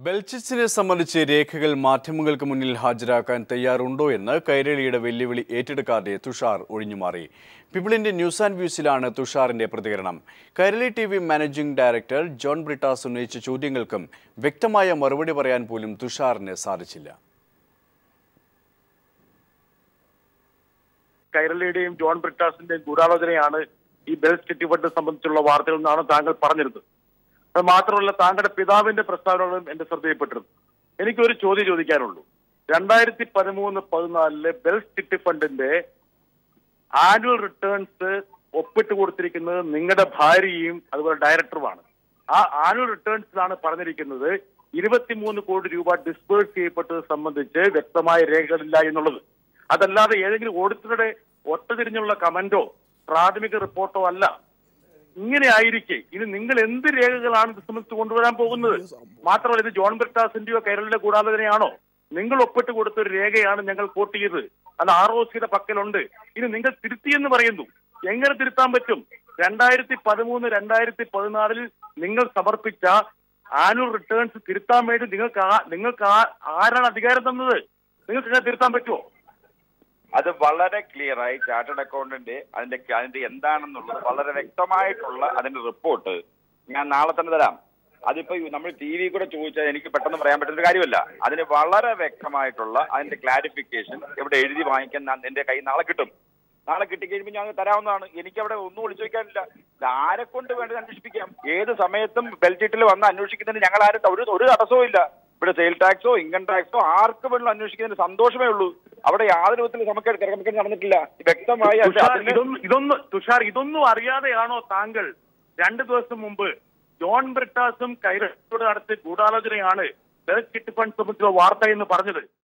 ബെൽച്ചിച്ചിനെ സംബന്ധിച്ച് രേഖകൾ മാധ്യമങ്ങൾക്ക് മുന്നിൽ ഹാജരാക്കാൻ തയ്യാറുണ്ടോ എന്ന് കൈരളിയുടെ വെല്ലുവിളി ഏറ്റെടുക്കാതെ തുഷാർ ഒഴിഞ്ഞുമാറി പിബിളിന്റെ ന്യൂസ് ആൻഡ് വ്യൂസിലാണ് തുഷാറിന്റെ പ്രതികരണം Kairali T V managing director John Brittas ഉന്നയിച്ച ചോദ്യങ്ങൾക്കും വ്യക്തമായ മറുപടി പറയാൻ പോലും തുഷാറിന് സാധിച്ചില്ല കൈരളിയുടെയും ജോൺ ബ്രിട്ടാസിന്റെയും ഗൂഢാലോചനയാണ് ഈ ബെൽസ് ചിട്ടി ഫണ്ട് സംബന്ധിച്ചുള്ള വാർത്തകൾ എന്നാണ് താങ്കൾ പറഞ്ഞിരുന്നത് അത് മാത്രമല്ല താങ്കളുടെ പിതാവിന്റെ പ്രസ്താവനകളും എന്റെ ശ്രദ്ധയിൽപ്പെട്ടിരുന്നു എനിക്കൊരു ചോദ്യം ചോദിക്കാനുള്ളൂ രണ്ടായിരത്തി പതിമൂന്ന് പതിനാലിലെ ബെൽസ് ചിട്ടി ഫണ്ടിന്റെ ആനുവൽ റിട്ടേൺസ് ഒപ്പിട്ട് കൊടുത്തിരിക്കുന്നത് നിങ്ങളുടെ ഭാര്യയും അതുപോലെ ഡയറക്ടറുമാണ് ആ ആനുവൽ റിട്ടേൺസിലാണ് പറഞ്ഞിരിക്കുന്നത് ഇരുപത്തിമൂന്ന് കോടി രൂപ ഡിസ്പേഴ്സ് ചെയ്യപ്പെട്ടത് സംബന്ധിച്ച് വ്യക്തമായ രേഖകളില്ല എന്നുള്ളത് അതല്ലാതെ ഏതെങ്കിലും ഓഡിറ്ററുടെ ഒറ്റതിരിഞ്ഞുള്ള കമന്റോ പ്രാഥമിക റിപ്പോർട്ടോ അല്ല ഇങ്ങനെ ആയിരിക്കെ ഇനി നിങ്ങൾ എന്ത് രേഖകളാണ് ഇത് സംബന്ധിച്ച് കൊണ്ടുവരാൻ പോകുന്നത് മാത്രമല്ല ഇത് ജോൺ ബ്രിട്ടാസിന്റെയോ കേരളത്തിലെ കൂടാലോചനയാണോ നിങ്ങൾ ഒപ്പിട്ട് കൊടുത്ത ഒരു രേഖയാണ് ഞങ്ങൾ കോട്ട് ചെയ്തത് അത് ആർ ഒ സിയുടെ പക്കലുണ്ട് ഇനി നിങ്ങൾ തിരുത്തിയെന്ന് പറയുന്നു എങ്ങനെ തിരുത്താൻ പറ്റും രണ്ടായിരത്തി പതിമൂന്ന് രണ്ടായിരത്തി പതിനാലിൽ നിങ്ങൾ സമർപ്പിച്ച ആനുവൽ റിട്ടേൺസ് തിരുത്താൻ വേണ്ടി നിങ്ങൾക്ക് ആ- നിങ്ങൾക്ക് ആ- ആരാണ് അധികാരം തന്നത് നിങ്ങൾക്ക് ഇങ്ങനെ തിരുത്താൻ പറ്റുമോ അത് വളരെ ക്ലിയർ ആയി ചാർട്ടേഡ് അക്കൗണ്ടന്റ് അതിന്റെ അതിന്റെ എന്താണെന്നുള്ളത് വളരെ വ്യക്തമായിട്ടുള്ള അതിന്റെ റിപ്പോർട്ട് ഞാൻ നാളെ തന്നെ തരാം അതിപ്പോ ഈ നമ്മൾ ടി വി കൂടെ ചോദിച്ചാൽ എനിക്ക് പെട്ടെന്ന് പറയാൻ പറ്റുന്ന ഒരു കാര്യമല്ല അതിന് വളരെ വ്യക്തമായിട്ടുള്ള അതിന്റെ ക്ലാരിഫിക്കേഷൻ ഇവിടെ എഴുതി വാങ്ങിക്കാൻ ഞാൻ എന്റെ കൈ നാളെ കിട്ടും നാളെ കിട്ടിക്കഴിയുമ്പോൾ ഞാൻ തരാവുന്നതാണ് എനിക്ക് അവിടെ ഒന്നും ഒളിച്ചു വെക്കാനില്ല ഇത് ആരെ കൊണ്ട് വേണ്ടത് അന്വേഷിപ്പിക്കാം ഏത് സമയത്തും ബെൽറ്റിട്ടിൽ വന്ന് അന്വേഷിക്കുന്നതിന് ഞങ്ങൾ ആരും ഒരു ഒരു തടസ്സവും ഇല്ല ഇവിടെ സെയിൽ ടാക്സോ ഇൻകം ടാക്സോ ആർക്ക് വേണമെങ്കിലും അന്വേഷിക്കുന്നതിന് സന്തോഷമേ ഉള്ളൂ അവിടെ യാതൊരു വിധത്തിലും നമുക്ക് ക്രമക്കേട് നടന്നിട്ടില്ല വ്യക്തമായി അതിന്റെ- തുഷാർ അതിന് ഇതൊന്നും ഇതൊന്നും തുഷാർ ഇതൊന്നും അറിയാതെയാണോ താങ്കൾ രണ്ടു ദിവസം മുമ്പ് ജോൺ ബ്രിട്ടാസും കൈരളിയോട് നടത്തിയ ഗൂഢാലോചനയാണ് ബെൽറ്റ് ചിറ്റ് ഫണ്ട് സംബന്ധിച്ചുള്ള വാർത്ത എന്ന് പറഞ്ഞത്